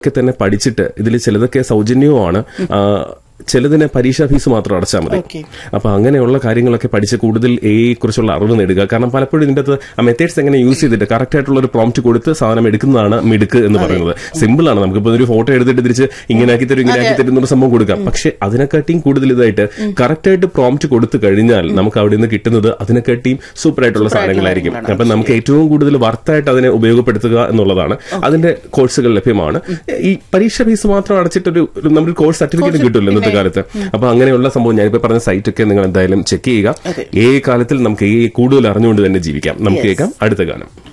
ഒക്കെ തന്നെ പഠിച്ചിട്ട് ഇതിൽ ചിലതൊക്കെ സൗജന്യവുമാണ് ആ, ചിലതിന് പരീക്ഷാ ഫീസ് മാത്രം അടച്ചാൽ മതി Okay. അപ്പൊ അങ്ങനെയുള്ള കാര്യങ്ങളൊക്കെ പഠിച്ച് കൂടുതൽ എ കുറിച്ചുള്ള അറിവ് നേടുക കാരണം പലപ്പോഴും ഇതിന്റെ അകത്ത് ആ മെത്തേഡ്സ് എങ്ങനെ യൂസ് ചെയ്തിട്ട് കറക്റ്റ് ആയിട്ടുള്ള ഒരു പ്രോംപ്റ്റ് കൊടുത്ത് സാധനം എടുക്കുന്നതാണ് മിടുക്ക് എന്ന് പറയുന്നത് സിമ്പിൾ ആണ് നമുക്കിപ്പോ ഒരു ഫോട്ടോ എടുത്തിട്ട് തിരിച്ച് ഇങ്ങനെ ആക്കി തരും ഇങ്ങനെ ആക്കി തരും എന്നൊരു സംഭവം കൊടുക്കാം പക്ഷെ അതിനെക്കാട്ടിയും കൂടുതൽ ഇതായിട്ട് കറക്റ്റ് ആയിട്ട് പ്രോംപ്റ്റ് കൊടുത്തു കഴിഞ്ഞാൽ നമുക്ക് അവിടെ നിന്ന് കിട്ടുന്നത് അതിനെക്കാട്ടിയും സൂപ്പർ ആയിട്ടുള്ള സാധനങ്ങളായിരിക്കും അപ്പൊ നമുക്ക് ഏറ്റവും കൂടുതൽ വർത്തായിട്ട് അതിനെ ഉപയോഗപ്പെടുത്തുക എന്നുള്ളതാണ് അതിന്റെ കോഴ്സുകൾ ലഭ്യമാണ് ഈ പരീക്ഷ ഫീസ് മാത്രം അടച്ചിട്ടൊരു ഒരു നമ്മുടെ കോഴ്സ് സർട്ടിഫിക്കറ്റ് കിട്ടുമല്ലോ ഇന്നത്തെ കാലത്ത് അപ്പൊ അങ്ങനെയുള്ള സംഭവം ഞാനിപ്പോ പറഞ്ഞ സൈറ്റ് ഒക്കെ നിങ്ങൾ എന്തായാലും ചെക്ക് ചെയ്യുക അതെ. ഏ കാലത്തിൽ നമുക്ക് ഏ കൂടുതൽ അറിഞ്ഞുകൊണ്ട് തന്നെ ജീവിക്കാം നമുക്ക് കേൾക്കാം അടുത്ത ഗാനം